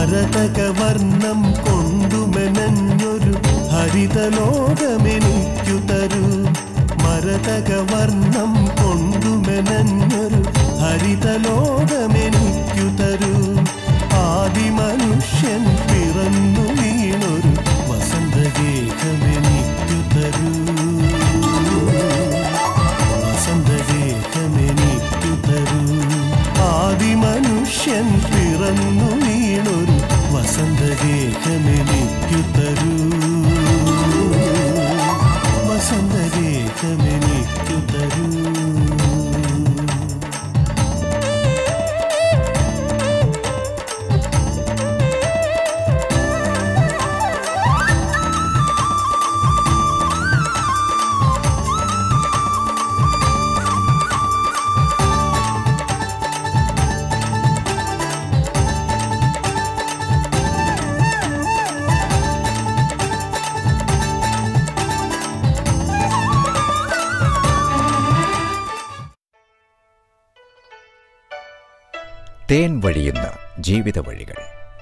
മരതകവർണം കൊണ്ടുമെനഞ്ഞൊരു ഹരിതലോകമെനിക്കു തരൂ മരതകവർണം കൊണ്ടുമെനഞ്ഞൊരു ഹരിതലോകമെനിക്കു തരൂ ആദിമനുഷ്യൻ പിറന്നു വീണൊരു വസന്തഗേഹമെനിക്കു തരൂ വസന്തഗേഹമെനിക്കു തരൂ ആദിമനുഷ്യൻ പിറന്നു വീണൊരു വസന്തഗേഹമെനിക്കു തരൂ വസന്തഗേഹമെനിക്കു തരൂ തേൻ വഴിയുന്ന ജീവിത വഴികൾ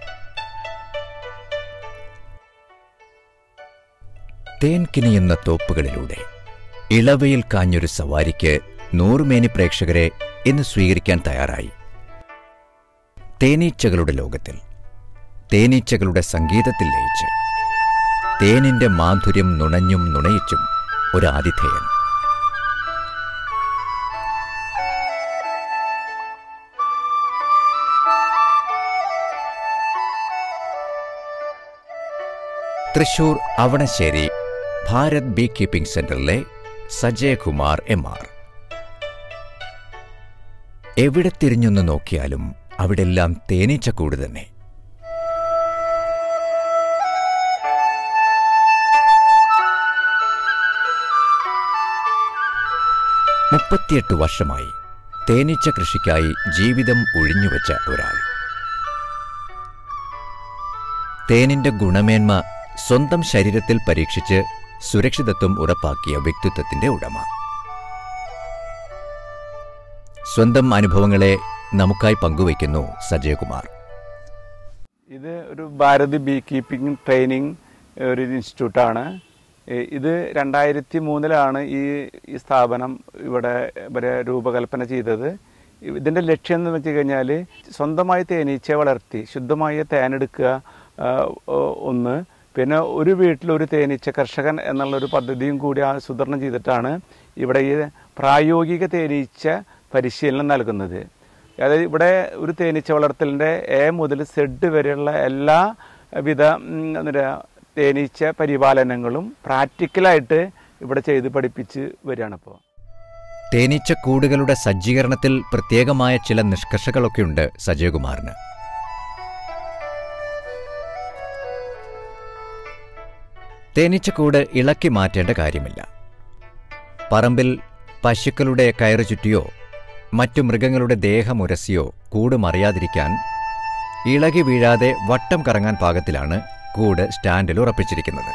തേൻ കിനിയുന്ന തോപ്പുകളിലൂടെ ഇളവയിൽ കാഞ്ഞൊരു സവാരിക്ക് നൂറുമേനി പ്രേക്ഷകരെ ഇന്ന് സ്വീകരിക്കാൻ തയ്യാറായി തേനീച്ചകളുടെ ലോകത്തിൽ തേനീച്ചകളുടെ സംഗീതത്തിൽ ലയിച്ച് തേനിന്റെ മാധുര്യം നുണഞ്ഞും നുണയിച്ചും ഒരു ആതിഥേയൻ തൃശൂർ അവണശ്ശേരി ഭാരത് ബീ കീപ്പിംഗ് സെന്ററിലെ സജയകുമാർ എം ആർ എവിടെ തിരിഞ്ഞൊന്ന് നോക്കിയാലും അവിടെല്ലാം തേനീച്ചക്കൂട് തന്നെ മുപ്പത്തിയെട്ട് വർഷമായി തേനീച്ച കൃഷിക്കായി ജീവിതം ഒഴിഞ്ഞുവെച്ച ഒരാൾ തേനിന്റെ ഗുണമേന്മ സ്വന്തം ശരീരത്തിൽ പരീക്ഷിച്ച് സുരക്ഷിതത്വം ഉറപ്പാക്കിയ വ്യക്തിത്വത്തിന്റെ ഉടമ സ്വന്തം അനുഭവങ്ങളെ നമുക്കായി പങ്കുവയ്ക്കുന്നു സജയകുമാർ ഇത് ഒരു ഭാരത് ബീ കീപ്പിംഗ് ട്രെയിനിങ് ഒരു ഇൻസ്റ്റിറ്റ്യൂട്ടാണ് ഏ, ഇത് രണ്ടായിരത്തി മൂന്നിലാണ് ഈ ഈ സ്ഥാപനം ഇവിടെ ഇവരെ രൂപകൽപ്പന ചെയ്തത് ഇതിൻ്റെ ലക്ഷ്യം എന്ന് വെച്ച് കഴിഞ്ഞാൽ സ്വന്തമായി തേനീച്ചയെ വളർത്തി ശുദ്ധമായ തേനെടുക്കുക ആ, ഒ- ഒന്ന് പിന്നെ ഒരു വീട്ടിൽ ഒരു തേനീച്ച കർഷകൻ എന്നുള്ളൊരു പദ്ധതിയും കൂടി ആസൂത്രണം ചെയ്തിട്ടാണ് ഇവിടെ ഈ പ്രായോഗിക തേനീച്ച പരിശീലനം നൽകുന്നത് അതായത് ഇവിടെ ഒരു തേനീച്ച വളർത്തലിൻ്റെ എ മുതൽ സെഡ് വരെയുള്ള എല്ലാ വിധ ഉം, എന്താ പറയുക, തേനീച്ച പരിപാലനങ്ങളും പ്രാക്ടിക്കലായിട്ട് ഇവിടെ ചെയ്ത് പഠിപ്പിച്ച് വരികയാണിപ്പോൾ തേനീച്ചക്കൂടുകളുടെ സജ്ജീകരണത്തിൽ പ്രത്യേകമായ ചില നിഷ്കർഷകളൊക്കെയുണ്ട് സജയകുമാറിന് തേനീച്ചക്കൂട് ഇളക്കി മാറ്റേണ്ട കാര്യമില്ല പറമ്പിൽ പശുക്കളുടെ കയറ് ചുറ്റിയോ മറ്റു മൃഗങ്ങളുടെ ദേഹമുരസിയോ കൂട് മറിയാതിരിക്കാൻ ഇളകി വീഴാതെ വട്ടം കറങ്ങാൻ പാകത്തിലാണ് കൂട് സ്റ്റാൻഡിൽ ഉറപ്പിച്ചിരിക്കുന്നത്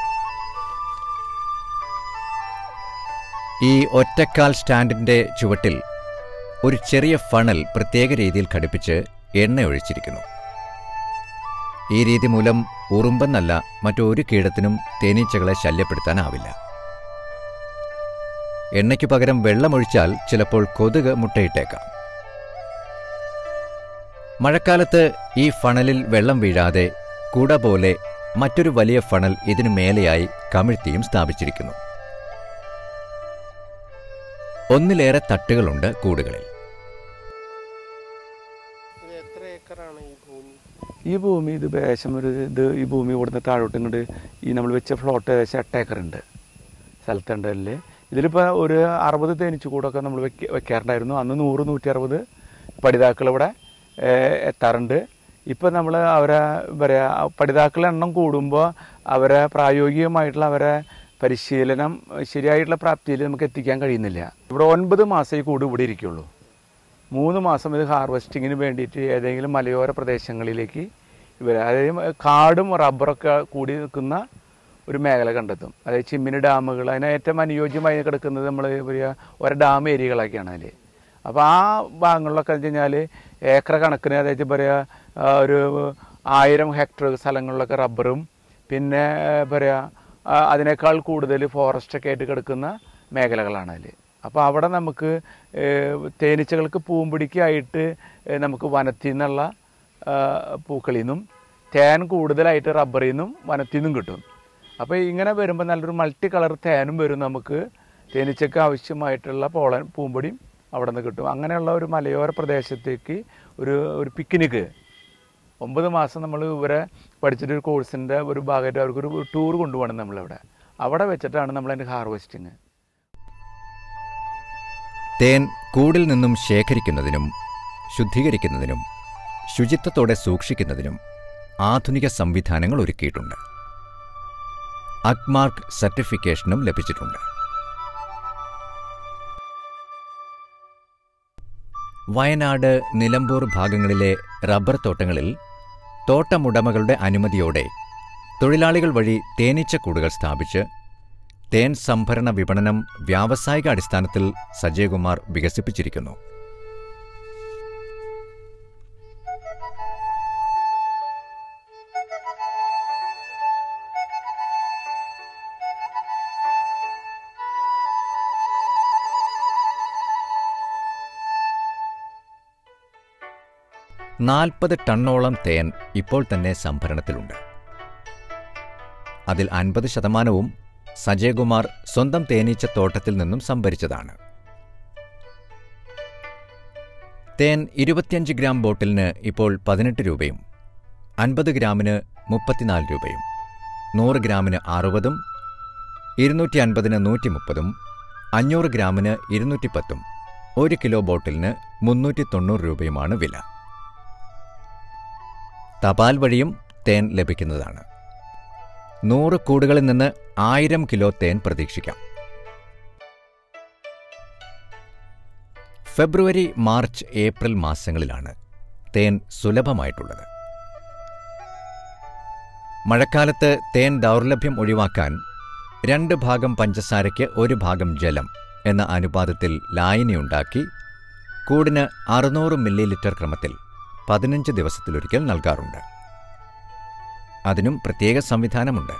ഈ ഒറ്റക്കാൽ സ്റ്റാൻഡിന്റെ ചുവട്ടിൽ ഒരു ചെറിയ ഫണൽ പ്രത്യേക രീതിയിൽ ഘടിപ്പിച്ച് എണ്ണ ഒഴിച്ചിരിക്കുന്നു ഈ രീതി മൂലം ഉറുമ്പെന്നല്ല മറ്റൊരു കീടത്തിനും തേനീച്ചകളെ ശല്യപ്പെടുത്താനാവില്ല എണ്ണയ്ക്ക് പകരം വെള്ളമൊഴിച്ചാൽ ചിലപ്പോൾ കൊതുക് മുട്ടയിട്ടേക്കാം മഴക്കാലത്ത് ഈ ഫണലിൽ വെള്ളം വീഴാതെ കുട പോലെ മറ്റൊരു വലിയ ഫണൽ ഇതിനു മേലെയായി കമിഴ്ത്തിയും സ്ഥാപിച്ചിരിക്കുന്നു ഒന്നിലേറെ തട്ടുകളുണ്ട് കൂടുകളിൽ ഇത് എത്ര ഏക്കറാണ് ഈ ഭൂമി ഈ ഭൂമി ഇത് ഏകദേശം ഒരു ഇത് ഈ ഭൂമി ഇവിടുന്ന് താഴോട്ട് ഇങ്ങോട്ട് ഈ നമ്മൾ വെച്ച ഫ്ലോട്ട് ഏകദേശം എട്ട് ഏക്കർ ഉണ്ട് സ്ഥലത്തുണ്ട് അല്ലേ ഇതിലിപ്പോൾ ഒരു അറുപത് തേനീച്ച കൂടൊക്കെ നമ്മൾ വെക്ക വെക്കാറുണ്ടായിരുന്നു അന്ന് നൂറ് നൂറ്റി അറുപത് പഠിതാക്കൾ ഇവിടെ ഏഹ്, എത്താറുണ്ട് ഇപ്പം നമ്മൾ അവരെ പറയുക പഠിതാക്കളുടെ എണ്ണം കൂടുമ്പോൾ അവരെ പ്രായോഗികമായിട്ടുള്ള അവരെ പരിശീലനം ശരിയായിട്ടുള്ള പ്രാപ്തിയിൽ നമുക്ക് എത്തിക്കാൻ കഴിയുന്നില്ല ഇവിടെ ഒൻപത് മാസം ഈ കൂട് ഇവിടെ ഇരിക്കുള്ളൂ മൂന്ന് മാസം ഇത് ഹാർവെസ്റ്റിങ്ങിന് വേണ്ടിയിട്ട് ഏതെങ്കിലും മലയോര പ്രദേശങ്ങളിലേക്ക് ഇവർ അതായത് കാടും റബ്ബറൊക്കെ കൂടി നിൽക്കുന്ന ഒരു മേഖല കണ്ടെത്തും അതായത് ചിമ്മിനി ഡാമുകൾ അതിന് ഏറ്റവും അനുയോജ്യമായി കിടക്കുന്നത് നമ്മൾ പറയുക ഓരോ ഡാം ഏരിയകളൊക്കെയാണ് അതിൽ അപ്പോൾ ആ ഭാഗങ്ങളിലൊക്കെ വെച്ച് കഴിഞ്ഞാൽ ഏക്കർ കണക്കിന് അതായത് പറയുക ആ, ഒരു ആയിരം ഹെക്ടർ സ്ഥലങ്ങളിലൊക്കെ റബ്ബറും പിന്നെ ഏഹ്, പറയുക ആ, അതിനേക്കാൾ കൂടുതൽ ഫോറസ്റ്റൊക്കെ ആയിട്ട് കിടക്കുന്ന മേഖലകളാണ് അതിൽ അപ്പോൾ അവിടെ നമുക്ക് ഏഹ്, തേനീച്ചകൾക്ക് പൂമ്പിടിക്കായിട്ട് ഏഹ്, നമുക്ക് വനത്തിൽ നിന്നുള്ള ആ, പൂക്കളിൽ നിന്നും തേൻ കൂടുതലായിട്ട് റബ്ബറിൽ നിന്നും വനത്തിൽ നിന്നും കിട്ടും അപ്പോൾ ഇങ്ങനെ വരുമ്പോൾ നല്ലൊരു മൾട്ടി കളർ തേനും വരും നമുക്ക് തേനീച്ചയ്ക്ക് ആവശ്യമായിട്ടുള്ള പോളൻ പൂമ്പൊടിയും അവിടെ നിന്ന് കിട്ടും അങ്ങനെയുള്ള ഒരു മലയോര പ്രദേശത്തേക്ക് ഒരു ഒരു പിക്നിക്ക് ഒമ്പത് മാസം നമ്മൾ ഇവരെ പഠിച്ചിട്ട് ഒരു കോഴ്സിൻ്റെ ഒരു ഭാഗമായിട്ട് അവർക്കൊരു ടൂർ കൊണ്ടുപോകണം നമ്മളിവിടെ അവിടെ വെച്ചിട്ടാണ് നമ്മൾ അതിൻ്റെ ഹാർവെസ്റ്റിങ് തേൻ കൂടിൽ നിന്നും ശേഖരിക്കുന്നതിനും ശുദ്ധീകരിക്കുന്നതിനും ശുചിത്വത്തോടെ സൂക്ഷിക്കുന്നതിനും ആധുനിക സംവിധാനങ്ങൾ ഒരുക്കിയിട്ടുണ്ട് അക്മാർക്ക് സർട്ടിഫിക്കേഷനും ലഭിച്ചിട്ടുണ്ട് വയനാട് നിലമ്പൂർ ഭാഗങ്ങളിലെ റബ്ബർ തോട്ടങ്ങളിൽ തോട്ടമുടമകളുടെ അനുമതിയോടെ തൊഴിലാളികൾ വഴി തേനീച്ചക്കൂടുകൾ സ്ഥാപിച്ച് തേൻ സംഭരണ വിപണനം വ്യാവസായിക അടിസ്ഥാനത്തിൽ സജയകുമാർ വികസിപ്പിച്ചിരിക്കുന്നു നാൽപ്പത് ടണ്ണോളം തേൻ ഇപ്പോൾ തന്നെ സംഭരണത്തിലുണ്ട് അതിൽ അൻപത് ശതമാനവും സജയകുമാർ സ്വന്തം തേനീച്ച തോട്ടത്തിൽ നിന്നും സംഭരിച്ചതാണ് തേൻ ഇരുപത്തിയഞ്ച് ഗ്രാം ബോട്ടിലിന് ഇപ്പോൾ പതിനെട്ട് രൂപയും അൻപത് ഗ്രാമിന് മുപ്പത്തിനാല് രൂപയും നൂറ് ഗ്രാമിന് അറുപതും ഇരുന്നൂറ്റി അൻപതിന് നൂറ്റി മുപ്പതും അഞ്ഞൂറ് ഗ്രാമിന് ഇരുന്നൂറ്റി പത്തും ഒരു കിലോ ബോട്ടിലിന് മുന്നൂറ്റി തൊണ്ണൂറ് രൂപയുമാണ് വില തപാൽ വഴിയും തേൻ ലഭിക്കുന്നതാണ് നൂറ് കൂടുകളിൽ നിന്ന് ആയിരം കിലോ തേൻ പ്രതീക്ഷിക്കാം ഫെബ്രുവരി മാർച്ച് ഏപ്രിൽ മാസങ്ങളിലാണ് തേൻ സുലഭമായിട്ടുള്ളത് മഴക്കാലത്ത് തേൻ ദൗർലഭ്യം ഒഴിവാക്കാൻ രണ്ട് ഭാഗം പഞ്ചസാരയ്ക്ക് ഒരു ഭാഗം ജലം എന്ന അനുപാതത്തിൽ ലായനിയുണ്ടാക്കി കൂടിന് അറുന്നൂറ് മില്ലി ലിറ്റർ ക്രമത്തിൽ പതിനഞ്ച് ദിവസത്തിലൊരിക്കൽ നൽകാറുണ്ട് അതിനും പ്രത്യേക സംവിധാനമുണ്ട്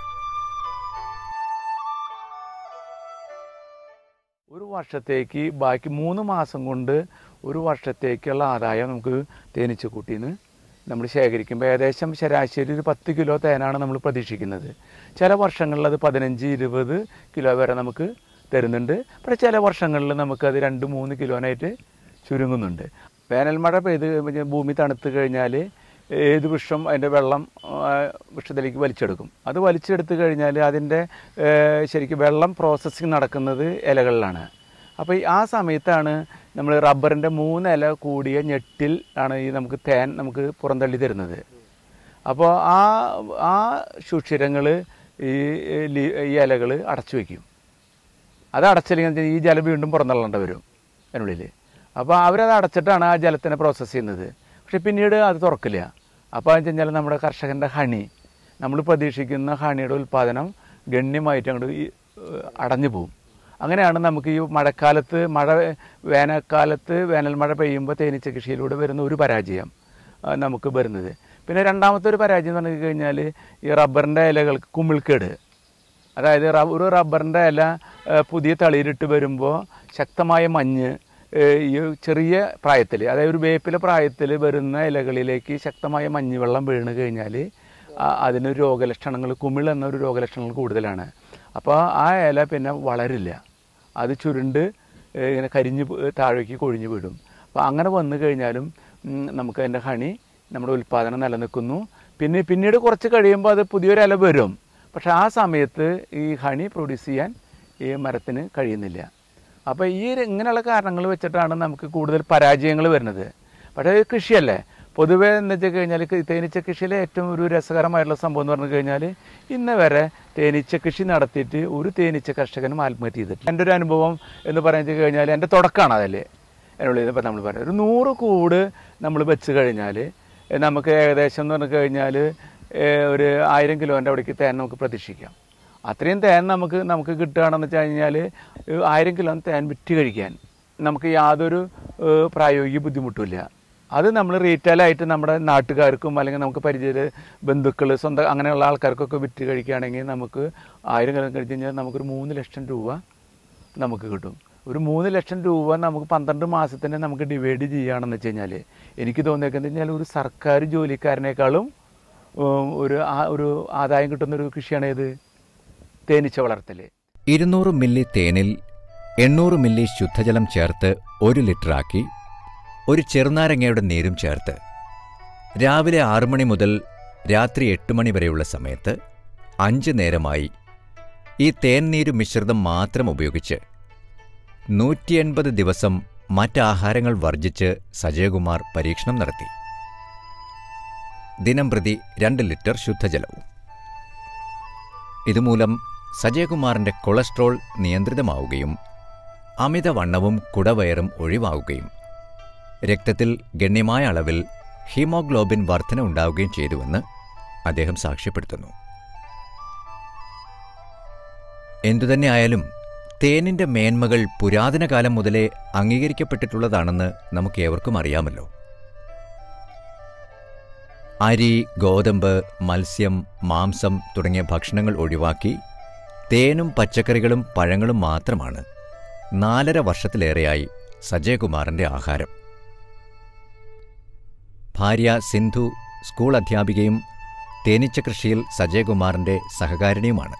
ഒരു വർഷത്തേക്ക് ബാക്കി മൂന്ന് മാസം കൊണ്ട് ഒരു വർഷത്തേക്കുള്ള ആദായം നമുക്ക് തേനീച്ചക്കൂട്ടിന്ന് നമ്മൾ ശേഖരിക്കുമ്പോൾ ഏകദേശം ശരാശരി ഒരു പത്ത് കിലോ തേനാണ് നമ്മൾ പ്രതീക്ഷിക്കുന്നത് ചില വർഷങ്ങളിൽ അത് പതിനഞ്ച് ഇരുപത് കിലോ വരെ നമുക്ക് തരുന്നുണ്ട് പക്ഷേ ചില വർഷങ്ങളിൽ നമുക്കത് രണ്ട് മൂന്ന് കിലോനായിട്ട് ചുരുങ്ങുന്നുണ്ട് വേനൽമഴ പെയ്ത് കഴിഞ്ഞ് ഭൂമി തണുത്ത് കഴിഞ്ഞാൽ ഏത് വൃക്ഷം അതിൻ്റെ വെള്ളം ആ, വൃക്ഷത്തിലേക്ക് വലിച്ചെടുക്കും അത് വലിച്ചെടുത്ത് കഴിഞ്ഞാൽ അതിൻ്റെ ഏഹ്, ശരിക്കും വെള്ളം പ്രോസസ്സിങ് നടക്കുന്നത് ഇലകളിലാണ് അപ്പോൾ ഈ ആ സമയത്താണ് നമ്മൾ റബ്ബറിൻ്റെ മൂന്ന് ഇല കൂടിയ ഞെട്ടിൽ ആണ് ഈ നമുക്ക് തേൻ നമുക്ക് പുറന്തള്ളി തരുന്നത് അപ്പോൾ ആ ആ സുഷിരങ്ങൾ ഈ ലി- ഈ ഇലകൾ അടച്ചു വയ്ക്കും അത് അടച്ചില്ലെങ്കിൽ ഈ ജലം വീണ്ടും പുറന്തള്ളേണ്ട വരും അതിനുള്ളിൽ അപ്പോൾ അവരത് അടച്ചിട്ടാണ് ആ ജലത്തിനെ പ്രോസസ്സ് ചെയ്യുന്നത് പക്ഷെ പിന്നീട് അത് തുറക്കില്ല അപ്പോൾ എന്ന് വെച്ച് കഴിഞ്ഞാൽ നമ്മുടെ കർഷകൻ്റെ ഹണി നമ്മൾ പ്രതീക്ഷിക്കുന്ന ഹണിയുടെ ഉൽപ്പാദനം ഗണ്യമായിട്ട് അങ്ങോട്ട് ഈ ഏഹ്, അടഞ്ഞു പോകും അങ്ങനെയാണ് നമുക്ക് ഈ മഴക്കാലത്ത് മഴ വേനൽക്കാലത്ത് വേനൽ മഴ പെയ്യുമ്പോൾ തേനീച്ച കൃഷിയിലൂടെ വരുന്ന ഒരു പരാജയം ആ, നമുക്ക് വരുന്നത് പിന്നെ രണ്ടാമത്തെ ഒരു പരാജയം എന്ന് പറഞ്ഞു കഴിഞ്ഞാൽ ഈ റബ്ബറിൻ്റെ ഇലകൾക്ക് കുമിൾക്കേട് അതായത് റ- ഒരു റബ്ബറിൻ്റെ ഇല ഏ, പുതിയ തളിരിട്ട് വരുമ്പോൾ ശക്തമായ മഞ്ഞ് ഏ, ഈ ചെറിയ പ്രായത്തിൽ അതായത് ഒരു വേപ്പിലെ പ്രായത്തിൽ വരുന്ന ഇലകളിലേക്ക് ശക്തമായ മഞ്ഞുവെള്ളം വീണ് കഴിഞ്ഞാൽ അതിന് രോഗലക്ഷണങ്ങൾ കുമിൾ എന്നൊരു രോഗലക്ഷണങ്ങൾ കൂടുതലാണ് അപ്പോൾ ആ ഇല പിന്നെ വളരില്ല അത് ചുരുണ്ട് ഏ, ഇങ്ങനെ കരിഞ്ഞ് പോ- താഴേക്ക് കൊഴിഞ്ഞ് വീടും അപ്പോൾ അങ്ങനെ വന്നു കഴിഞ്ഞാലും ഉം, നമുക്ക് അതിൻ്റെ ഹണി നമ്മുടെ ഉൽപ്പാദനം നിലനിൽക്കുന്നു പിന്നെ പിന്നീട് കുറച്ച് കഴിയുമ്പോൾ അത് പുതിയൊരു ഇല വരും പക്ഷെ ആ സമയത്ത് ഈ ഹണി പ്രൊഡ്യൂസ് ചെയ്യാൻ ഈ മരത്തിന് കഴിയുന്നില്ല അപ്പോൾ ഈ ഒരു ഇങ്ങനെയുള്ള കാരണങ്ങൾ വെച്ചിട്ടാണ് നമുക്ക് കൂടുതൽ പരാജയങ്ങൾ വരുന്നത് പക്ഷേ ഇത് കൃഷിയല്ലേ പൊതുവേ എന്ന് വെച്ച് കഴിഞ്ഞാൽ തേനീച്ച കൃഷിയിലെ ഏറ്റവും ഒരു രസകരമായിട്ടുള്ള സംഭവം എന്ന് പറഞ്ഞു കഴിഞ്ഞാൽ ഇന്ന് വരെ തേനീച്ച കൃഷി നടത്തിയിട്ട് ഒരു തേനീച്ച കർഷകനും ആത്മഹത്യ ചെയ്തിട്ടില്ല എൻ്റെ ഒരു അനുഭവം എന്ന് പറഞ്ഞു കഴിഞ്ഞാൽ എൻ്റെ തുടക്കമാണ് അതല്ലേ എന്നുള്ളത് ഇപ്പം നമ്മൾ പറയുന്നത് ഒരു നൂറ് കൂട് നമ്മൾ വെച്ച് കഴിഞ്ഞാൽ നമുക്ക് ഏകദേശം എന്ന് പറഞ്ഞു കഴിഞ്ഞാൽ ഒരു ആയിരം കിലോൻ്റെ അവിടേക്ക് തേൻ നമുക്ക് പ്രതീക്ഷിക്കാം അത്രയും തേൻ നമുക്ക് നമുക്ക് കിട്ടുകയാണെന്ന് വെച്ച് കഴിഞ്ഞാൽ ആയിരം കിലോ തേൻ വിറ്റ് കഴിക്കാൻ നമുക്ക് യാതൊരു ഏഹ്, പ്രായോഗിക ബുദ്ധിമുട്ടുമില്ല അത് നമ്മൾ റീറ്റെയിലായിട്ട് നമ്മുടെ നാട്ടുകാർക്കും അല്ലെങ്കിൽ നമുക്ക് പരിചയ ബന്ധുക്കൾ സ്വന്തം അങ്ങനെയുള്ള ആൾക്കാർക്കൊക്കെ വിറ്റ് കഴിക്കുകയാണെങ്കിൽ നമുക്ക് ആയിരം കാലം കഴിച്ച് കഴിഞ്ഞാൽ നമുക്കൊരു മൂന്ന് ലക്ഷം രൂപ നമുക്ക് കിട്ടും ഒരു മൂന്ന് ലക്ഷം രൂപ നമുക്ക് പന്ത്രണ്ട് മാസത്തിന് നമുക്ക് ഡിവൈഡ് ചെയ്യുകയാണെന്ന് വെച്ച് കഴിഞ്ഞാൽ എനിക്ക് തോന്നിയേക്കുന്നത് വെച്ചാൽ ഒരു സർക്കാർ ജോലിക്കാരനേക്കാളും ഉം, ഒരു ആ- ഒരു ആദായം കിട്ടുന്ന ഒരു കൃഷിയാണ് ഏത് തേനീച്ച വളർത്തൽ ഇരുന്നൂറ് മില്ലി തേനിൽ എണ്ണൂറ് മില്ലി ശുദ്ധജലം ചേർത്ത് ഒരു ലിറ്ററാക്കി ഒരു ചെറുനാരങ്ങയുടെ നീരും ചേർത്ത് രാവിലെ ആറു മണി മുതൽ രാത്രി എട്ട് മണി വരെയുള്ള സമയത്ത് അഞ്ച് നേരമായി ഈ തേൻ നീര് മിശ്രിതം മാത്രം ഉപയോഗിച്ച് നൂറ്റി എൺപത് ദിവസം മറ്റാഹാരങ്ങൾ വർജിച്ച് സജയകുമാർ പരീക്ഷണം നടത്തി ദിനം പ്രതി രണ്ട് ലിറ്റർ ശുദ്ധജലവും ഇതുമൂലം സജയകുമാറിന്റെ കൊളസ്ട്രോൾ നിയന്ത്രിതമാവുകയും അമിതവണ്ണവും കുടവയറും ഒഴിവാവുകയും രക്തത്തിൽ ഗണ്യമായ അളവിൽ ഹീമോഗ്ലോബിൻ വർധന ഉണ്ടാവുകയും ചെയ്തുവെന്ന് അദ്ദേഹം സാക്ഷ്യപ്പെടുത്തുന്നു എന്തുതന്നെയായാലും തേനിന്റെ മേന്മകൾ പുരാതന കാലം മുതലേ അംഗീകരിക്കപ്പെട്ടിട്ടുള്ളതാണെന്ന് നമുക്ക് ഏവർക്കും അറിയാമല്ലോ അരി ഗോതമ്പ് മത്സ്യം മാംസം തുടങ്ങിയ ഭക്ഷണങ്ങൾ ഒഴിവാക്കി തേനും പച്ചക്കറികളും പഴങ്ങളും മാത്രമാണ് നാലര വർഷത്തിലേറെയായി സജയകുമാറിന്റെ ആഹാരം ഭാര്യ സിന്ധു സ്കൂൾ അധ്യാപികയും തേനീച്ച കൃഷിയിൽ സജയകുമാറിന്റെ സഹകാരിണിയുമാണ്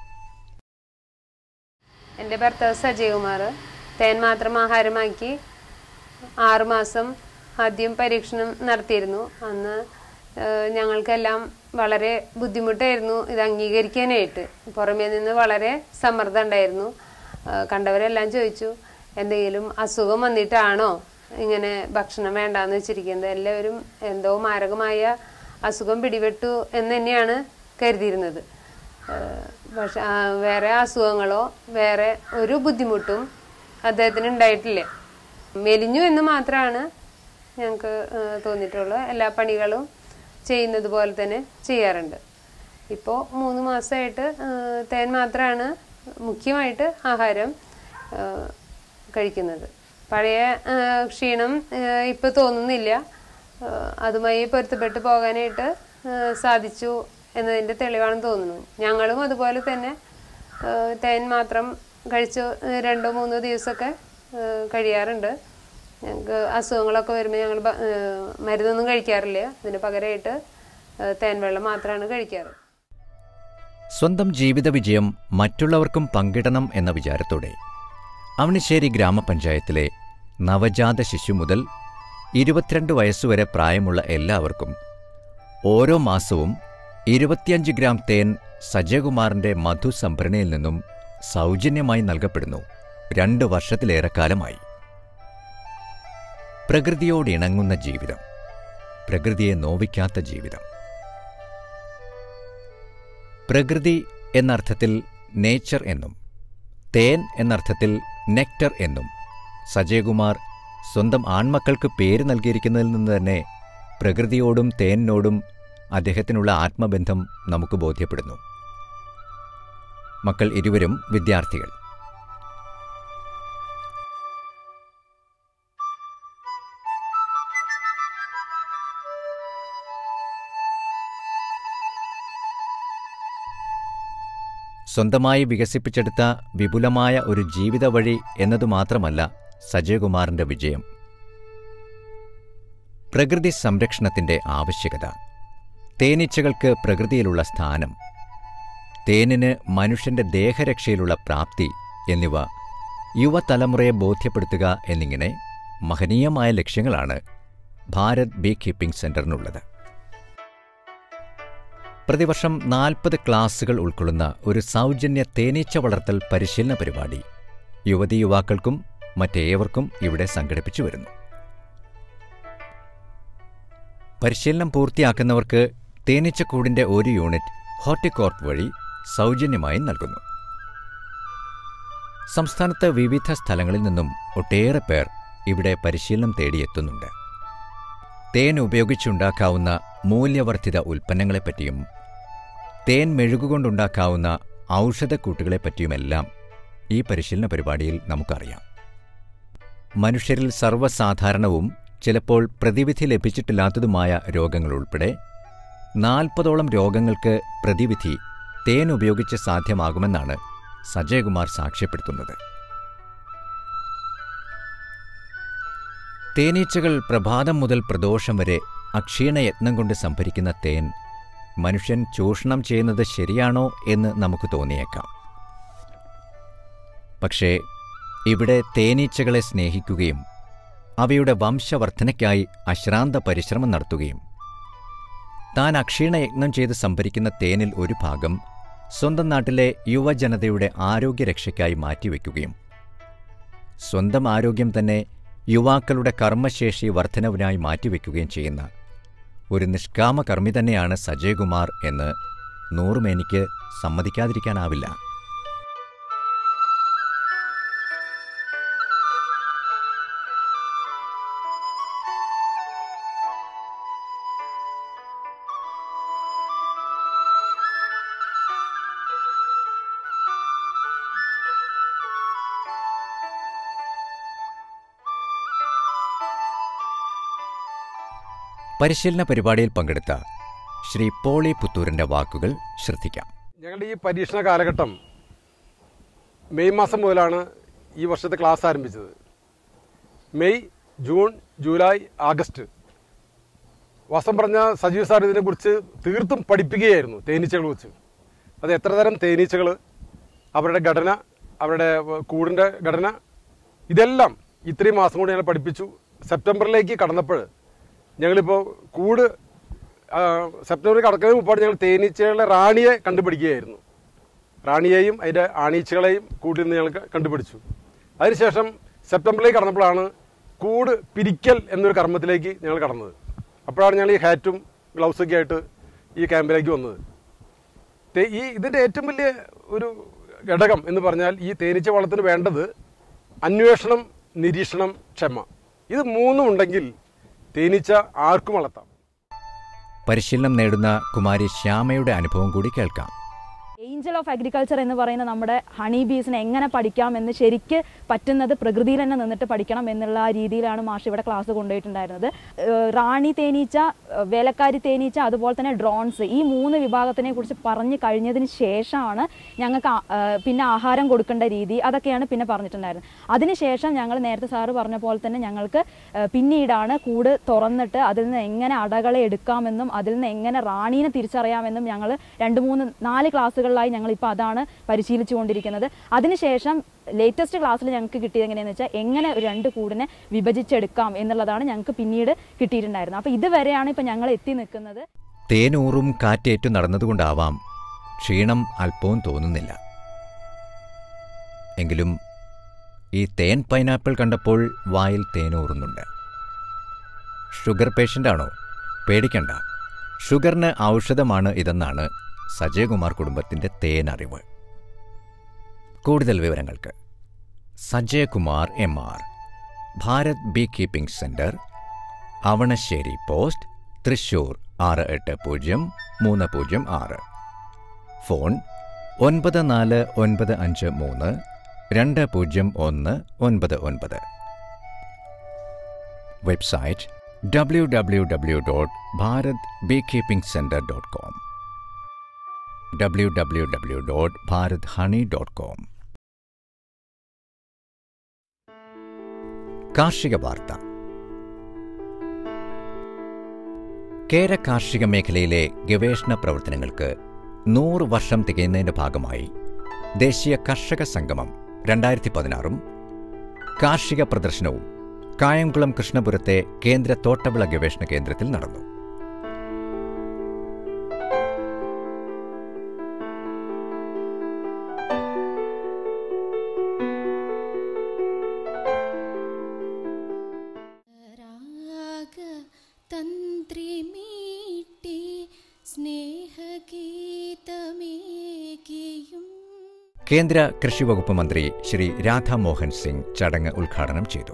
എൻ്റെ ഭർത്താവ് സജയകുമാർ തേൻ മാത്രം ആഹാരമാക്കി ആറുമാസം ആദ്യം പരീക്ഷണം നടത്തിയിരുന്നു അന്ന് ഏഹ്, ഞങ്ങൾക്കെല്ലാം വളരെ ബുദ്ധിമുട്ടായിരുന്നു ഇത് അംഗീകരിക്കാനായിട്ട് പുറമേ നിന്ന് വളരെ സമ്മർദ്ദം ഉണ്ടായിരുന്നു ഏഹ്, കണ്ടവരെല്ലാം ചോദിച്ചു എന്തെങ്കിലും അസുഖം വന്നിട്ടാണോ ഇങ്ങനെ ഭക്ഷണം വേണ്ടാന്ന് വെച്ചിരിക്കുന്നത് എല്ലാവരും എന്തോ മാരകമായ അസുഖം പിടിപെട്ടു എന്ന് തന്നെയാണ് കരുതിയിരുന്നത് ഏഹ് പക്ഷെ ആ, വേറെ അസുഖങ്ങളോ വേറെ ഒരു ബുദ്ധിമുട്ടും അദ്ദേഹത്തിന് ഉണ്ടായിട്ടില്ല മെലിഞ്ഞു എന്ന് മാത്രമാണ് ഞങ്ങൾക്ക് ഏഹ് തോന്നിയിട്ടുള്ളത് എല്ലാ പണികളും ചെയ്യുന്നത് പോലെ തന്നെ ചെയ്യാറുണ്ട് ഇപ്പോൾ മൂന്ന് മാസമായിട്ട് ഏഹ് തേൻ മാത്രമാണ് മുഖ്യമായിട്ട് ആഹാരം ഏഹ് കഴിക്കുന്നത് പഴയ ഏഹ് ക്ഷീണം ഏഹ് ഇപ്പോൾ തോന്നുന്നില്ല ഏഹ് അതുമായി പൊരുത്തപ്പെട്ട് പോകാനായിട്ട് ഏഹ് സാധിച്ചു എന്നതിൻ്റെ തെളിവാണെന്ന് തോന്നുന്നു ഞങ്ങളും അതുപോലെ തന്നെ ഏഹ് തേൻ മാത്രം കഴിച്ച് ഏഹ് രണ്ടോ മൂന്നോ ദിവസമൊക്കെ ഏഹ് കഴിയാറുണ്ട് ഞങ്ങൾക്ക് അസുഖങ്ങളൊക്കെ വരുമ്പോൾ ഞങ്ങൾ ബ- ഏഹ് മരുന്നൊന്നും കഴിക്കാറില്ല അതിന് പകരമായിട്ട് ഏഹ് തേൻ വെള്ളം മാത്രമാണ് കഴിക്കാറ് സ്വന്തം ജീവിത വിജയം മറ്റുള്ളവർക്കും പങ്കിടണം എന്ന വിചാരത്തോടെ അവണിശ്ശേരി ഗ്രാമപഞ്ചായത്തിലെ നവജാത ശിശു മുതൽ ഇരുപത്തിരണ്ട് വയസ്സുവരെ പ്രായമുള്ള എല്ലാവർക്കും ഓരോ മാസവും ഇരുപത്തിയഞ്ച് ഗ്രാം തേൻ സജയകുമാറിന്റെ മധുസംഭരണിയിൽ നിന്നും സൗജന്യമായി നൽകപ്പെടുന്നു രണ്ട് വർഷത്തിലേറെ കാലമായി പ്രകൃതിയോടിണങ്ങുന്ന ജീവിതം പ്രകൃതിയെ നോവിക്കാത്ത ജീവിതം പ്രകൃതി എന്നർത്ഥത്തിൽ നേച്ചർ എന്നും തേൻ എന്നർത്ഥത്തിൽ നെക്ടർ എന്നും സജയകുമാർ സ്വന്തം ആൺമക്കൾക്ക് പേര് നൽകിയിരിക്കുന്നതിൽ നിന്ന് തന്നെ പ്രകൃതിയോടും തേനിനോടും അദ്ദേഹത്തിനുള്ള ആത്മബന്ധം നമുക്ക് ബോധ്യപ്പെടുന്നു മക്കൾ ഇരുവരും വിദ്യാർത്ഥികൾ സ്വന്തമായി വികസിപ്പിച്ചെടുത്ത വിപുലമായ ഒരു ജീവിത വഴി എന്നതു മാത്രമല്ല സജയകുമാറിന്റെ വിജയം പ്രകൃതി സംരക്ഷണത്തിന്റെ ആവശ്യകത തേനീച്ചകൾക്ക് പ്രകൃതിയിലുള്ള സ്ഥാനം തേനിന് മനുഷ്യന്റെ ദേഹരക്ഷയിലുള്ള പ്രാപ്തി എന്നിവ യുവതലമുറയെ ബോധ്യപ്പെടുത്തുക എന്നിങ്ങനെ മഹനീയമായ ലക്ഷ്യങ്ങളാണ് ഭാരത് ബീ കീപ്പിംഗ് സെന്ററിനുള്ളത് പ്രതിവർഷം നാൽപ്പത് ക്ലാസുകൾ ഉൾക്കൊള്ളുന്ന ഒരു സൗജന്യ തേനീച്ച വളർത്തൽ പരിശീലന പരിപാടി യുവതി യുവാക്കൾക്കും മറ്റേവർക്കും ഇവിടെ സംഘടിപ്പിച്ചു വരുന്നു പരിശീലനം പൂർത്തിയാക്കുന്നവർക്ക് തേനീച്ചക്കൂടിന്റെ ഒരു യൂണിറ്റ് ഹോർട്ടികോർപ്പ് വഴി സൗജന്യമായി നൽകുന്നു സംസ്ഥാനത്ത് വിവിധ സ്ഥലങ്ങളിൽ നിന്നും ഒട്ടേറെ പേർ ഇവിടെ പരിശീലനം തേടിയെത്തുന്നുണ്ട് തേൻ ഉപയോഗിച്ചുണ്ടാക്കാവുന്ന മൂല്യവർദ്ധിത ഉൽപ്പന്നങ്ങളെപ്പറ്റിയും തേൻ മെഴുകുകൊണ്ടുണ്ടാക്കാവുന്ന ഔഷധക്കൂട്ടുകളെപ്പറ്റിയുമെല്ലാം ഈ പരിശീലന പരിപാടിയിൽ നമുക്കറിയാം മനുഷ്യരിൽ സർവ്വസാധാരണവും ചിലപ്പോൾ പ്രതിവിധി ലഭിച്ചിട്ടില്ലാത്തതുമായ രോഗങ്ങളുൾപ്പെടെ നാൽപ്പതോളം രോഗങ്ങൾക്ക് പ്രതിവിധി തേൻ ഉപയോഗിച്ച് സാധ്യമാകുമെന്നാണ് സജയകുമാർ സാക്ഷ്യപ്പെടുത്തുന്നത് തേനീച്ചകൾ പ്രഭാതം മുതൽ പ്രദോഷം വരെ അക്ഷീണയത്നം കൊണ്ട് സംഭരിക്കുന്ന തേൻ മനുഷ്യൻ ചൂഷണം ചെയ്യുന്നത് ശരിയാണോ എന്ന് നമുക്ക് തോന്നിയേക്കാം പക്ഷേ ഇവിടെ തേനീച്ചകളെ സ്നേഹിക്കുകയും അവയുടെ വംശവർദ്ധനയ്ക്കായി അശ്രാന്ത പരിശ്രമം നടത്തുകയും താൻ അക്ഷീണയത്നം ചെയ്ത് സംഭരിക്കുന്ന തേനിൽ ഒരു ഭാഗം സ്വന്തം നാട്ടിലെ യുവജനതയുടെ ആരോഗ്യരക്ഷയ്ക്കായി മാറ്റിവെക്കുകയും സ്വന്തം ആരോഗ്യം തന്നെ യുവാക്കളുടെ കർമ്മശേഷി വർധനവിനായി മാറ്റിവെക്കുകയും ചെയ്യുന്ന ഒരു നിഷ്കാമ കർമ്മി തന്നെയാണ് സജയകുമാർ എന്ന് നൂറുമേനിക്ക് സമ്മതിക്കാതിരിക്കാനാവില്ല പരിശീലന പരിപാടിയിൽ പങ്കെടുത്ത ശ്രീ പോളി പുത്തൂരിന്റെ വാക്കുകൾ ശ്രദ്ധിക്കാം ഞങ്ങളുടെ ഈ പരീക്ഷണ കാലഘട്ടം മെയ് മാസം മുതലാണ് ഈ വർഷത്തെ ക്ലാസ് ആരംഭിച്ചത് മെയ് ജൂൺ ജൂലൈ ആഗസ്റ്റ് വാസ്തവം പറഞ്ഞ സജീവ് സാർ ഇതിനെക്കുറിച്ച് തീർത്തും പഠിപ്പിക്കുകയായിരുന്നു തേനീച്ചകളെ കുറിച്ച് അത് എത്ര തരം തേനീച്ചകൾ അവരുടെ ഘടന അവരുടെ കൂടിൻ്റെ ഘടന ഇതെല്ലാം ഇത്രയും മാസം കൊണ്ട് ഞങ്ങൾ പഠിപ്പിച്ചു സെപ്റ്റംബറിലേക്ക് കടന്നപ്പോൾ ഞങ്ങളിപ്പോൾ കൂട് ആ, സെപ്റ്റംബറിൽ കടക്കുന്നതിന് മുമ്പാട് ഞങ്ങൾ തേനീച്ചകളുടെ റാണിയെ കണ്ടുപിടിക്കുകയായിരുന്നു റാണിയെയും അതിൻ്റെ ആണീച്ചകളെയും കൂട്ടിൽ നിന്ന് ഞങ്ങൾ കണ്ടുപിടിച്ചു അതിനുശേഷം സെപ്റ്റംബറിലേക്ക് കടന്നപ്പോഴാണ് കൂട് പിരിക്കൽ എന്നൊരു കർമ്മത്തിലേക്ക് ഞങ്ങൾ കടന്നത് അപ്പോഴാണ് ഞങ്ങൾ ഈ ഹാറ്റും ഗ്ലൗസൊക്കെ ആയിട്ട് ഈ ക്യാമ്പിലേക്ക് വന്നത് തേ- ഈ ഇതിൻ്റെ ഏറ്റവും വലിയ ഒരു ഘടകം എന്ന് പറഞ്ഞാൽ ഈ തേനീച്ച വളത്തിന് വേണ്ടത് അന്വേഷണം നിരീക്ഷണം ക്ഷമ ഇത് മൂന്നും ഉണ്ടെങ്കിൽ തേനീച്ച ആർക്കും വളർത്താം പരിശീലനം നേടുന്ന കുമാരി ശ്യാമയുടെ അനുഭവം കൂടി കേൾക്കാം ഏഞ്ചൽ ഓഫ് അഗ്രികൾച്ചർ എന്ന് പറയുന്ന നമ്മുടെ ഹണി ബീസിനെ എങ്ങനെ പഠിക്കാം എന്ന് ശരിക്ക് പറ്റുന്നത് പ്രകൃതിയിൽ തന്നെ നിന്നിട്ട് പഠിക്കണം എന്നുള്ള ആ രീതിയിലാണ് മാഷ് ഇവിടെ ക്ലാസ് കൊണ്ടുപോയിട്ടുണ്ടായിരുന്നത് ഏഹ് റാണി തേനീച്ച ഏഹ് വേലക്കാരി തേനീച്ച അതുപോലെ തന്നെ ഡ്രോൺസ് ഈ മൂന്ന് വിഭാഗത്തിനെ കുറിച്ച് പറഞ്ഞു കഴിഞ്ഞതിന് ശേഷമാണ് ഞങ്ങൾക്ക് ആ- ഏഹ് പിന്നെ ആഹാരം കൊടുക്കേണ്ട രീതി അതൊക്കെയാണ് പിന്നെ പറഞ്ഞിട്ടുണ്ടായിരുന്നത് അതിനുശേഷം ഞങ്ങൾ നേരത്തെ സാറ് പറഞ്ഞ പോലെ തന്നെ ഞങ്ങൾക്ക് ഏഹ് പിന്നീടാണ് കൂട് തുറന്നിട്ട് അതിൽ നിന്ന് എങ്ങനെ അടകളെ എടുക്കാമെന്നും അതിൽ നിന്ന് എങ്ങനെ റാണീനെ തിരിച്ചറിയാമെന്നും ഞങ്ങൾ രണ്ട് മൂന്ന് നാല് ക്ലാസ്സുകളിലായി ഞങ്ങൾ ഇപ്പോൾ അതാണ് പരിശീലിച്ചു കൊണ്ടിരിക്കുന്നത് അതിനുശേഷം ലേറ്റസ്റ്റ് ക്ലാസ്സിൽ ഞങ്ങൾക്ക് കിട്ടിയത് എങ്ങനെയാണെന്ന് വെച്ചാൽ എങ്ങനെ ഒരു രണ്ട് കൂടിനെ വിഭജിച്ചെടുക്കാം എന്നുള്ളതാണ് ഞങ്ങൾക്ക് പിന്നീട് കിട്ടിയിട്ടുണ്ടായിരുന്നത് അപ്പോൾ ഇതുവരെയാണ് ഇപ്പോൾ ഞങ്ങൾ എത്തി നിൽക്കുന്നത് തേനൂറും കാറ്റേറ്റു നടന്നതുകൊണ്ടാവാം ക്ഷീണം അല്പവും തോന്നുന്നില്ല എങ്കിലും ഈ തേൻ പൈനാപ്പിൾ കണ്ടപ്പോൾ വായിൽ തേനൂറുന്നുണ്ട് ഷുഗർ പേഷ്യൻ്റാണോ പേടിക്കണ്ട ഷുഗറിന് ഔഷധമാണ് ഇതെന്നാണ് സജയകുമാർ കുടുംബത്തിൻ്റെ തേനറിവ് കൂടുതൽ വിവരങ്ങൾക്ക് Sajayakumar M R Bharat beekeeping centre Avanassery post Thrissur ആറ് എട്ട് പൂജ്യം മൂന്ന് പൂജ്യം ആറ് ഫോൺ ഒൻപത് നാല് ഒൻപത് അഞ്ച് മൂന്ന് രണ്ട് പൂജ്യം ഒന്ന് ഒൻപത് ഒൻപത് website W W W dot Bharat beekeeping centre dot com W W W dot Bharat honey dot com കാർഷിക വാർത്ത കേര കാർഷിക മേഖലയിലെ ഗവേഷണ പ്രവർത്തനങ്ങൾക്ക് നൂറ് വർഷം തികയുന്നതിന്റെ ഭാഗമായി ദേശീയ കർഷക സംഗമം രണ്ടായിരത്തി പതിനാറും കാർഷിക പ്രദർശനവും കായംകുളം കൃഷ്ണപുരത്തെ കേന്ദ്ര തോട്ടവിള ഗവേഷണ കേന്ദ്രത്തിൽ നടന്നു രാഗ തന്ത്രിമീട്ടി സ്നേഹഗീതമേകിയും കേന്ദ്ര കൃഷി വകുപ്പ് മന്ത്രി ശ്രീ രാധാമോഹൻ സിംഗ് ചടങ്ങ് ഉദ്ഘാടനം ചെയ്തു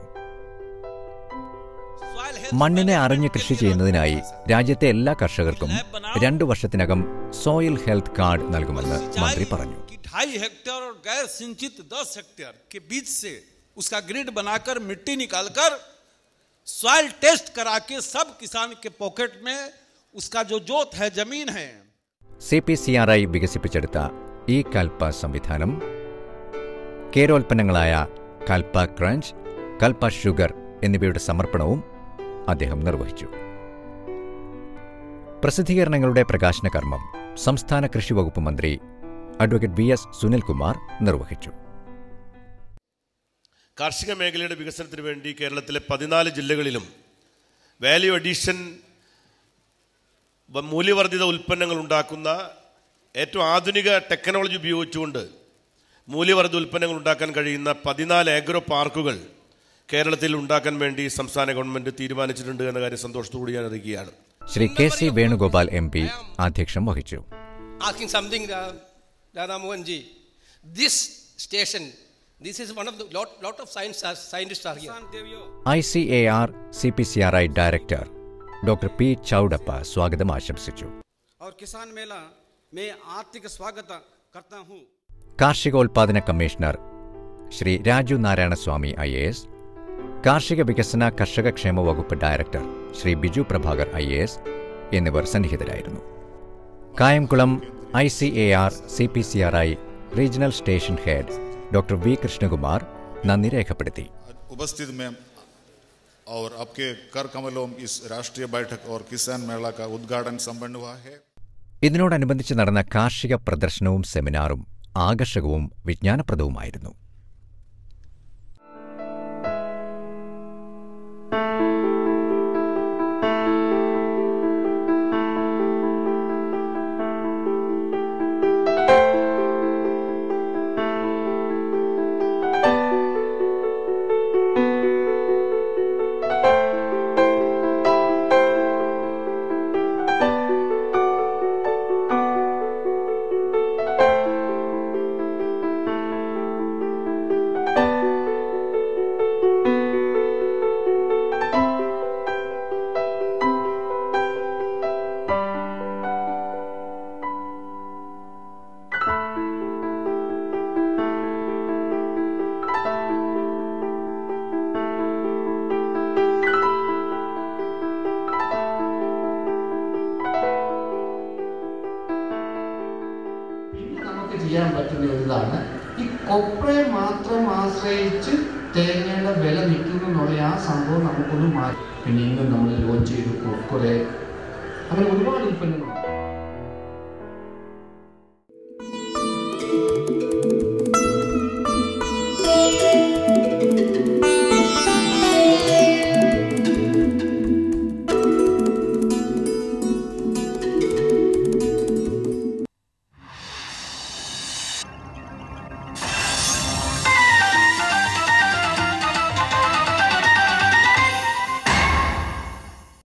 മണ്ണിനെ അറിഞ്ഞ് കൃഷി ചെയ്യുന്നതിനായി രാജ്യത്തെ എല്ലാ കർഷകർക്കും രണ്ടു വർഷത്തിനകം സോയിൽ ഹെൽത്ത് കാർഡ് നൽകുമെന്ന് മന്ത്രി പറഞ്ഞു कि ढाई हेक्टेयर और गैर सिंचित दस हेक्टेयर के बीच से उसका ग्रिड बनाकर मिट्टी निकालकर सॉइल टेस्ट करा के सब किसान के पॉकेट में उसका जो जोत है जमीन है C P C R I വികസിപ്പിച്ചെടുത്ത ഈ കൽപ്പ സംവിധാനം കേരോൽപ്പന്നങ്ങളായ കൽപ്പ ക്രഞ്ച് കൽപ്പ ഷുഗർ എന്നിവയുടെ സമർപ്പണവും അദ്ദേഹം നിർവഹിച്ചു പ്രസിദ്ധീകരണങ്ങളുടെ പ്രകാശന കർമ്മം സംസ്ഥാന കൃഷി വകുപ്പ് മന്ത്രി അഡ്വക്കേറ്റ് വി എസ് സുനിൽകുമാർ നിർവഹിച്ചു കാർഷിക മേഖലയുടെ വികസനത്തിന് വേണ്ടി കേരളത്തിലെ പതിനാല് ജില്ലകളിലും വാല്യൂ അഡീഷൻ വ- മൂല്യവർദ്ധിത ഉൽപ്പന്നങ്ങൾ ഉണ്ടാക്കുന്ന ഏറ്റവും ആധുനിക ടെക്നോളജി ഉപയോഗിച്ചുകൊണ്ട് മൂല്യവർദ്ധിത ഉൽപ്പന്നങ്ങൾ ഉണ്ടാക്കാൻ കഴിയുന്ന പതിനാല് ആഗ്രോ പാർക്കുകൾ കേരളത്തിൽ ഉണ്ടാക്കാൻ വേണ്ടി സംസ്ഥാന ഗവൺമെന്റ് തീരുമാനിച്ചിട്ടുണ്ട് എന്ന കാര്യം സന്തോഷത്തോടെ ഞാൻ അറിയിക്കുകയാണ് Shri K C Venugopal M P ആധ്യക്ഷം വഹിച്ചു asking something, uh, Radha Mohan ji. This station, this is one of the lot, lot of science, scientists are here. I C A R C P C R I director doctor P Chowdappa സ്വാഗതം ആശംസിച്ചു और किसान मेला में आर्थिक स्वागत करता हूँ കാർഷികോൽപാദന commissioner Shri Raju Narayanaswamy I A S കാർഷിക വികസന കർഷക ക്ഷേമ വകുപ്പ് director Shri Biju Prabhakar I A S എന്നിവർ സന്നിഹിതരായിരുന്നു Kayamkulam I C A R C P C R I regional station head doctor V Krishnakumar നന്ദി രേഖപ്പെടുത്തി उपस्थित में और आपके कर कमलों इस राष्ट्रीय बैठक और किसान मेला का उद्घाटन संपन्न हुआ है ഇതിനോടനുബന്ധിച്ച് നടന്ന കാർഷിക പ്രദർശനവും സെമിനാറും ആകർഷകവും വിജ്ഞാനപ്രദവുമായിരുന്നു നമുക്ക് ചെയ്യാൻ പറ്റുന്ന ഒരു ഇതാണ് ഈ കൊപ്രയെ മാത്രം ആശ്രയിച്ച് തേങ്ങയുടെ വില നിൽക്കുന്നു എന്നുള്ള ആ സംഭവം നമുക്കൊന്ന് മാറ്റി പിന്നെ ഇന്ന് നമ്മൾ ലോഞ്ച് ചെയ്തു കൊക്കുറെ അങ്ങനെ ഒരുപാട് ഉൽപ്പന്നങ്ങളുണ്ട്